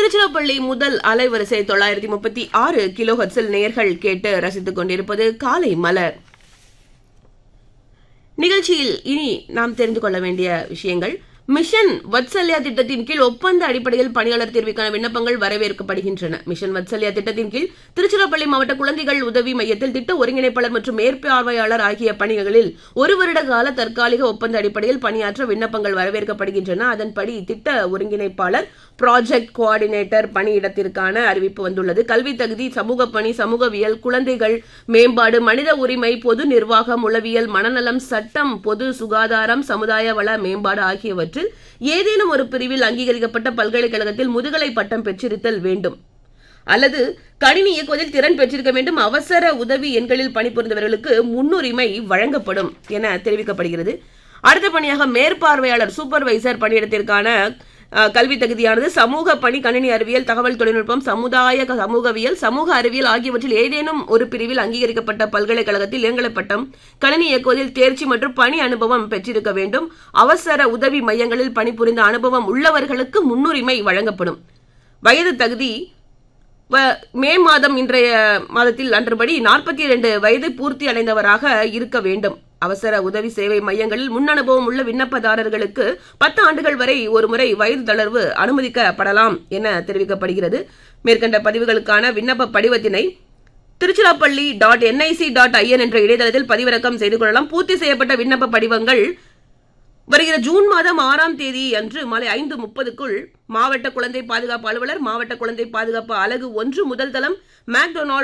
திருச்சிராப்பள்ளி முதல் அலைவரிசை தொள்ளாயிரத்தி முப்பத்தி ஆறு கிலோஹர்ட்ஸில் நேர்கள் கேட்டு ரசித்துக் கொண்டிருப்பது காலை மலர் நிகழ்ச்சியில் இனி நாம் தெரிந்து கொள்ள வேண்டிய விஷயங்கள் மிஷன் வத்சல்யா திட்டத்தின் கீழ் ஒப்பந்த அடிப்படையில் பணியாளர் தேர்வுக்கான விண்ணப்பங்கள் வரவேற்கப்படுகின்றன மிஷன் வத்சல்யா திட்டத்தின் கீழ் திருச்சிராப்பள்ளி மாவட்ட குழந்தைகள் உதவி மையத்தில் திட்ட ஒருங்கிணைப்பாளர் மற்றும் மேற்பார்வையாளர் ஆகிய பணிகளில் ஒரு வருட கால தற்காலிக ஒப்பந்த அடிப்படையில் பணியாற்ற விண்ணப்பங்கள் வரவேற்கப்படுகின்றன அதன்படி திட்ட ஒருங்கிணைப்பாளர் ப்ராஜெக்ட் கோஆர்டினேட்டர் பணியிடத்திற்கான அறிவிப்பு வந்துள்ளது கல்வி தகுதி சமூக பணி சமூகவியல் குழந்தைகள் மேம்பாடு மனித உரிமை பொது நிர்வாகம் உளவியல் மனநலம் சட்டம் பொது சுகாதாரம் சமுதாய வள மேம்பாடு ஆகியவற்றில் ஏதேனும் ஒரு பிரிவில் அங்கீகரிக்கப்பட்ட பல்கலைக்கழகத்தில் முதுகலை பட்டம் பெற்றிருத்தல் வேண்டும் அல்லது கணினி இயக்குவதில் திறன் பெற்றிருக்க வேண்டும் அவசர உதவி எண்களில் பணிபுரிந்தவர்களுக்கு முன்னுரிமை வழங்கப்படும் என தெரிவிக்கப்படுகிறது அடுத்த பணியாக மேற்பார்வையாளர் சூப்பர்வைசர் பணியிடத்திற்கான அஹ், கல்வி தகுதியானது சமூக பணி கணினி அறிவியல் தகவல் தொழில்நுட்பம் சமுதாய க- சமூகவியல் சமூக அறிவியல் ஆகியவற்றில் ஏதேனும் ஒரு பிரிவில் அங்கீகரிக்கப்பட்ட பல்கலைக்கழகத்தில் இளங்கலை பட்டம் கணினி இயக்குவதில் தேர்ச்சி மற்றும் பணி அனுபவம் பெற்றிருக்க வேண்டும் அவசர உதவி மையங்களில் பணிபுரிந்த அனுபவம் உள்ளவர்களுக்கு முன்னுரிமை வழங்கப்படும் வயது தகுதி வ- மே மாதம் இன்றைய மாதத்தில் அன்றபடி நாற்பத்தி இரண்டு வயது பூர்த்தி அடைந்தவராக இருக்க வேண்டும் அவசர உதவி சேவை மையங்களில் முன் அனுபவம் உள்ள விண்ணப்பதாரர்களுக்கு பத்து ஆண்டுகள் வரை ஒருமுறை வயது தளர்வு அனுமதிக்கப்படலாம் என தெரிவிக்கப்படுகிறது மேற்கண்ட பதிவுகளுக்கான விண்ணப்ப படிவத்தினை Tiruchirappalli dot NIC dot in என்ற இணையதளத்தில் பதிவிறக்கம் செய்து கொள்ளலாம் பூர்த்தி செய்யப்பட்ட விண்ணப்ப படிவங்கள் வருகிற ஜூன் மாதம் ஆறாம் தேதி அன்று மாலை ஐந்து முப்பதுக்குள் மாவட்ட குழந்தை பாதுகாப்பு அலுவலர் மாவட்ட குழந்தை பாதுகாப்பு அலகு ஒன்று முதல் தளம் மேக்டொனால்ட்